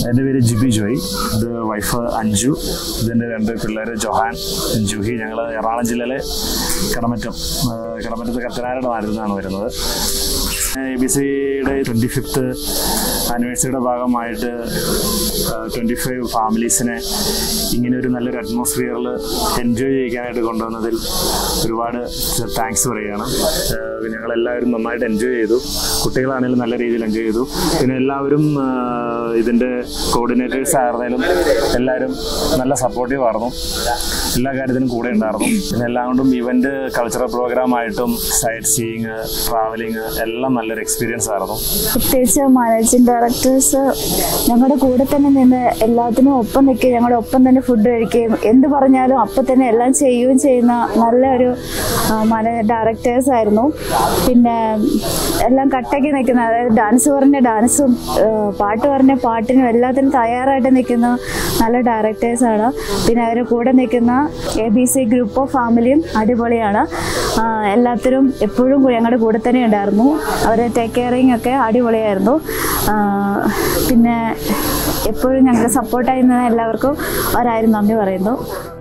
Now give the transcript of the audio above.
എൻ്റെ പേര് ജിബി ജോയ് ഇത് വൈഫ് അഞ്ജു ഇതിൻ്റെ രണ്ട് പിള്ളേർ ജൊഹാൻ ജുഹി ഞങ്ങൾ എറണാകുളം ജില്ലയിലെ കടമറ്റം ആ, കടമറ്റത്ത് കത്തനാരുടെ നാട്ടിൽ നിന്നാണ് വരുന്നത് എ ബി സിയുടെ ട്വൻറ്റി ഫിഫ്ത്ത് ആനിവേഴ്സറിയുടെ ഭാഗമായിട്ട് ട്വൻറ്റി ഫൈവ് ഫാമിലീസിനെ ഇങ്ങനെ ഒരു നല്ലൊരു അറ്റ്മോസ്ഫിയറിൽ എൻജോയ് ചെയ്യിക്കാനായിട്ട് കൊണ്ടുവന്നതിൽ ഒരുപാട് താങ്ക്സ് പറയുകയാണ് ഏഹ് ഞങ്ങളെല്ലാവരും നന്നായിട്ട് എൻജോയ് ചെയ്തു കുട്ടികളാണെങ്കിലും നല്ല രീതിയിൽ എൻജോയ് ചെയ്തു പിന്നെ എല്ലാവരും ആഹ് ഇതിൻ്റെ കോർഡിനേറ്റേഴ്സ് ആയിരുന്നാലും എല്ലാവരും നല്ല സപ്പോർട്ടീവ് ആയിരുന്നു എല്ലാ കാര്യത്തിനും കൂടെ ഉണ്ടായിരുന്നു പിന്നെ എല്ലാം കൊണ്ടും ഇവന്റ് കൾച്ചറൽ പ്രോഗ്രാം ആയിട്ടും സൈറ്റ് സീയിങ് ട്രാവലിംഗ് എല്ലാം നല്ലൊരു എക്സ്പീരിയൻസ് ആയിരുന്നു പ്രത്യേകിച്ച് മാനേജിംഗ് ഡയറക്ടേഴ്സ് ഞങ്ങളുടെ കൂടെ തന്നെ നിന്ന് എല്ലാത്തിനും ഒപ്പം നിൽക്കുകയും ഞങ്ങളുടെ ഒപ്പം തന്നെ ഫുഡ് കഴിക്കുകയും എന്ത് പറഞ്ഞാലും അപ്പം തന്നെ എല്ലാം ചെയ്യുകയും ചെയ്യുന്ന നല്ലൊരു ഡയറക്ടേഴ്സ് ആയിരുന്നു പിന്നെ എല്ലാം കട്ടയ്ക്ക് നിൽക്കുന്ന അതായത് ഡാൻസ് പറഞ്ഞ ഡാൻസും പാട്ട് പറഞ്ഞ പാട്ടിനും എല്ലാത്തിനും തയ്യാറായിട്ട് നിൽക്കുന്ന നല്ല ഡയറക്ടേഴ്സാണ് പിന്നെ അവരുടെ കൂടെ നിൽക്കുന്ന A B C group of ഫാമിലിയും അടിപൊളിയാണ് ആ, എല്ലാത്തിനും എപ്പോഴും കൂ- ഞങ്ങളുടെ കൂടെ തന്നെ ഉണ്ടായിരുന്നു അവരെ ടേക്ക് കെയറിങ് ഒക്കെ അടിപൊളിയായിരുന്നു ആ, പിന്നെ എപ്പോഴും ഞങ്ങൾക്ക് സപ്പോർട്ടായി നിന്ന എല്ലാവർക്കും ഒരായിരം നന്ദി പറയുന്നു